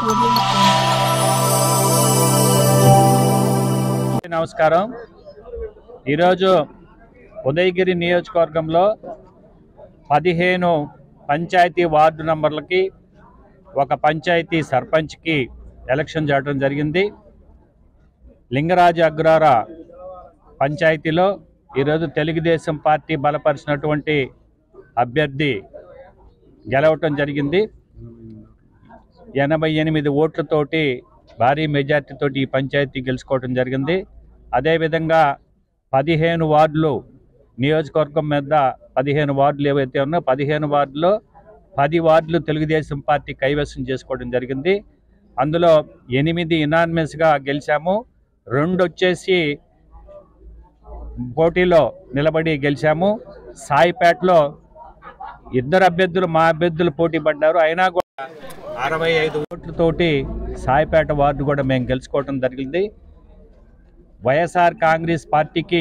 నమస్కారం ఈరోజు ఉదయగిరి నియోజకవర్గంలో పదిహేను పంచాయతీ వార్డు నంబర్లకి ఒక పంచాయతీ సర్పంచ్కి ఎలక్షన్ జరగడం జరిగింది లింగరాజు అగ్రార పంచాయతీలో ఈరోజు తెలుగుదేశం పార్టీ బలపరిచినటువంటి అభ్యర్థి గెలవటం జరిగింది ఎనభై ఎనిమిది ఓట్లతోటి భారీ మెజార్టీతోటి ఈ పంచాయతీ గెలుచుకోవడం జరిగింది అదేవిధంగా పదిహేను వార్డులు నియోజకవర్గం మీద పదిహేను వార్డులు ఏవైతే ఉన్నాయో పదిహేను వార్డులో పది వార్డులు తెలుగుదేశం పార్టీ కైవసం చేసుకోవడం జరిగింది అందులో ఎనిమిది ఇనానిమస్గా గెలిచాము రెండు వచ్చేసి పోటీలో నిలబడి గెలిచాము సాయిపేటలో ఇద్దరు అభ్యర్థులు మా అభ్యర్థులు పోటీ పడ్డారు అయినా కూడా అరవై ఐదు ఓట్లతోటి సాయిపేట వార్డు కూడా మేము గెలుచుకోవడం జరిగింది వైఎస్ఆర్ కాంగ్రెస్ పార్టీకి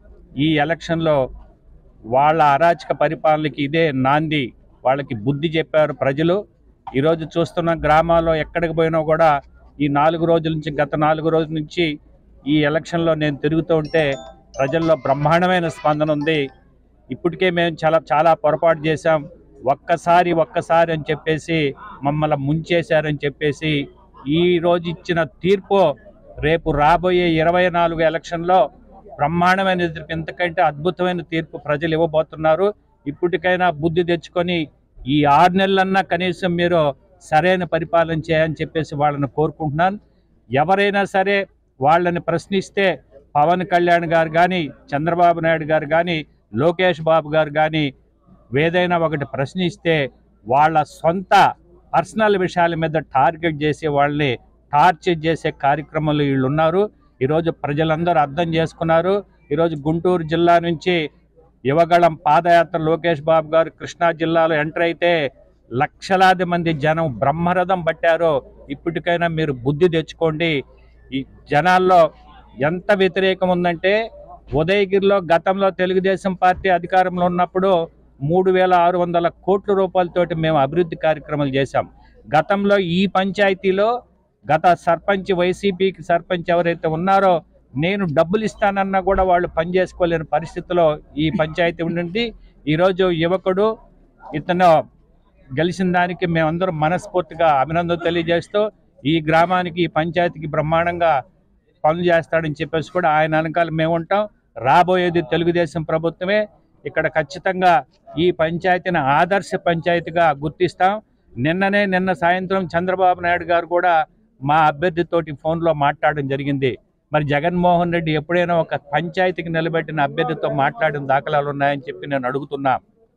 ఈ ఎలక్షన్లో వాళ్ళ అరాచక పరిపాలనకి ఇదే నాంది వాళ్ళకి బుద్ధి చెప్పారు ప్రజలు ఈరోజు చూస్తున్న గ్రామాల్లో ఎక్కడికి పోయినా కూడా ఈ నాలుగు రోజుల నుంచి గత నాలుగు రోజుల నుంచి ఈ ఎలక్షన్లో నేను తిరుగుతూ ఉంటే ప్రజల్లో బ్రహ్మాండమైన స్పందన ఉంది ఇప్పటికే మేము చాలా చాలా పొరపాటు చేశాం ఒక్కసారి ఒక్కసారి అని చెప్పేసి మమ్మల్ని ముంచేశారని చెప్పేసి ఈ రోజు ఇచ్చిన తీర్పు రేపు రాబోయే ఇరవై నాలుగు ఎలక్షన్లో బ్రహ్మాండమైన తీర్పు ఇంతకంటే అద్భుతమైన తీర్పు ప్రజలు ఇవ్వబోతున్నారు ఇప్పటికైనా బుద్ధి తెచ్చుకొని ఈ ఆరు నెలలన్నా కనీసం మీరు సరైన పరిపాలన చేయని చెప్పేసి వాళ్ళని కోరుకుంటున్నాను ఎవరైనా సరే వాళ్ళని ప్రశ్నిస్తే పవన్ కళ్యాణ్ గారు కానీ చంద్రబాబు నాయుడు గారు కానీ లోకేష్ బాబు గారు కానీ ఏదైనా ఒకటి ప్రశ్నిస్తే వాళ్ళ సొంత పర్సనల్ విషయాల మీద టార్గెట్ చేసే వాళ్ళని టార్చర్ చేసే కార్యక్రమంలో వీళ్ళు ఉన్నారు ఈరోజు ప్రజలందరూ అర్థం చేసుకున్నారు ఈరోజు గుంటూరు జిల్లా నుంచి యువగళం పాదయాత్ర లోకేష్ బాబు గారు కృష్ణా జిల్లాలో ఎంటర్ అయితే లక్షలాది మంది జనం బ్రహ్మరథం పట్టారో ఇప్పటికైనా మీరు బుద్ధి తెచ్చుకోండి ఈ జనాల్లో ఎంత వ్యతిరేకం ఉందంటే ఉదయగిరిలో గతంలో తెలుగుదేశం పార్టీ అధికారంలో ఉన్నప్పుడు మూడు వేల ఆరు వందల కోట్ల రూపాయలతోటి మేము అభివృద్ధి కార్యక్రమాలు చేశాం గతంలో ఈ పంచాయతీలో గత సర్పంచ్ వైసీపీకి సర్పంచ్ ఎవరైతే ఉన్నారో నేను డబ్బులు ఇస్తానన్నా కూడా వాళ్ళు పనిచేసుకోలేని పరిస్థితిలో ఈ పంచాయతీ ఉండింది ఈరోజు యువకుడు ఇతను గెలిచిన దానికి మేమందరం మనస్ఫూర్తిగా అభినందన తెలియజేస్తూ ఈ గ్రామానికి ఈ పంచాయతీకి బ్రహ్మాండంగా పనులు చేస్తాడని చెప్పేసి కూడా ఆయన వెనకాల మేము ఉంటాం రాబోయేది తెలుగుదేశం ప్రభుత్వమే ఇక్కడ ఖచ్చితంగా ఈ పంచాయతీని ఆదర్శ పంచాయతీగా గుర్తిస్తాం నిన్ననే నిన్న సాయంత్రం చంద్రబాబు నాయుడు గారు కూడా మా అభ్యర్థితోటి ఫోన్లో మాట్లాడడం జరిగింది మరి జగన్మోహన్ రెడ్డి ఎప్పుడైనా ఒక పంచాయతీకి నిలబెట్టిన అభ్యర్థితో మాట్లాడిన దాఖలాలు ఉన్నాయని చెప్పి నేను అడుగుతున్నా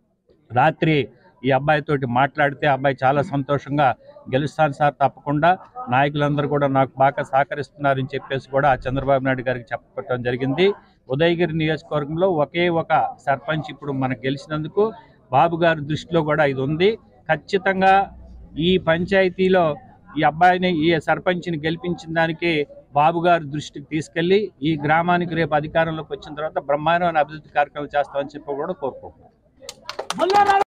రాత్రి ఈ అబ్బాయితోటి మాట్లాడితే అబ్బాయి చాలా సంతోషంగా గెలుస్తాను సార్ తప్పకుండా నాయకులందరూ కూడా నాకు బాగా సహకరిస్తున్నారని చెప్పేసి కూడా చంద్రబాబు నాయుడు గారికి చెప్పడం జరిగింది ఉదయగిరి నియోజకవర్గంలో ఒకే ఒక సర్పంచ్ ఇప్పుడు మనకు గెలిచినందుకు బాబు గారి దృష్టిలో కూడా ఇది ఉంది ఖచ్చితంగా ఈ పంచాయతీలో ఈ అబ్బాయిని ఈ సర్పంచ్ని గెలిపించిన దానికి బాబు గారి దృష్టికి తీసుకెళ్లి ఈ గ్రామానికి రేపు అధికారంలోకి వచ్చిన తర్వాత బ్రహ్మాండమైన అభివృద్ధి కార్యక్రమాలు చేస్తామని చెప్పి కూడా కోరుకుంటున్నాను